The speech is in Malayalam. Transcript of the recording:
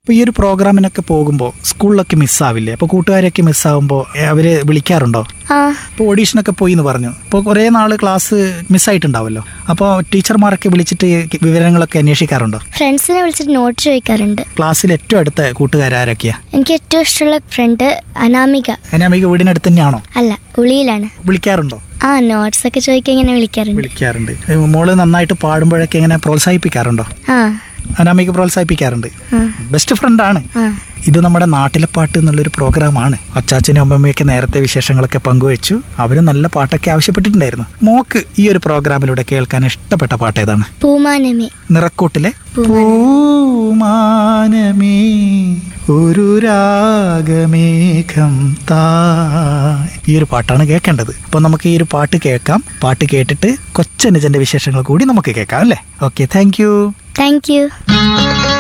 അപ്പോൾ ഈ ഒരു പ്രോഗ്രാമിനൊക്കെ പോകുമ്പോൾ സ്കൂളിലൊക്കെ മിസ്സാവില്ലേ അപ്പോൾ കൂട്ടുകാരെയൊക്കെ മിസ്സാവുമ്പോൾ അവര് വിളിക്കാറുണ്ടോ ആ ഇപ്പോൾ ഓഡീഷനൊക്കെ പോയി എന്ന് പറഞ്ഞു ഇപ്പോൾ കുറേ നാൾ ക്ലാസ് മിസ്സായിട്ടുണ്ടാവുമല്ലോ അപ്പോൾ ടീച്ചർമാരൊക്കെ വിളിച്ചിട്ട് വിവരങ്ങളൊക്കെ അന്വേഷിക്കാറുണ്ടോ ഫ്രണ്ട്സിനെ വിളിച്ചിട്ട് നോട്ട് ചോദിക്കാറുണ്ട് ക്ലാസ്സിൽ ഏറ്റവും അടുത്ത കൂട്ടുകാരാരൊക്കെയാ എനിക്ക് ഏറ്റവും ഇഷ്ടമുള്ള ഫ്രണ്ട് അനാമിക അനാമിക വീടിനടുത്ത് തന്നെയാണോ അല്ല ഉളിയിലാണ് വിളിക്കാറുണ്ടോ ആ നോട്ട്സ് ഒക്കെ ചോദിക്കാൻ ഇങ്ങനെ വിളിക്കാറുണ്ട് വിളിക്കാറുണ്ട് ഏ, മോള് നന്നായിട്ട് പാടുമ്പോഴൊക്കെ ഇങ്ങനെ പ്രോത്സാഹിപ്പിക്കാറുണ്ടോ ആ അനാമിക പ്രോത്സാഹിപ്പിക്കാറുണ്ട് ആ ബെസ്റ്റ് ഫ്രണ്ടാണ് ആ ഇത് നമ്മുടെ നാട്ടിലെ പാട്ട് എന്നുള്ളൊരു പ്രോഗ്രാമാണ് അച്ചാച്ചനും അമ്മമ്മയൊക്കെ നേരത്തെ വിശേഷങ്ങളൊക്കെ പങ്കുവച്ചു അവര് നല്ല പാട്ടൊക്കെ ആവശ്യപ്പെട്ടിട്ടുണ്ടായിരുന്നു മോക്ക് ഈ ഒരു പ്രോഗ്രാമിലൂടെ കേൾക്കാൻ ഇഷ്ടപ്പെട്ട പാട്ട് ഏതാണ് പൂമാനമേ നിറക്കൂട്ടിലെ പൂമാനമേ ഒരു രാഗമേഘം താ ഈ ഒരു പാട്ടാണ് കേൾക്കേണ്ടത് അപ്പോൾ നമുക്ക് ഈ ഒരു പാട്ട് കേൾക്കാം പാട്ട് കേട്ടിട്ട് കൊച്ചനുജന്റെ വിശേഷങ്ങൾ കൂടി നമുക്ക് കേൾക്കാം അല്ലേ okay thank you thank U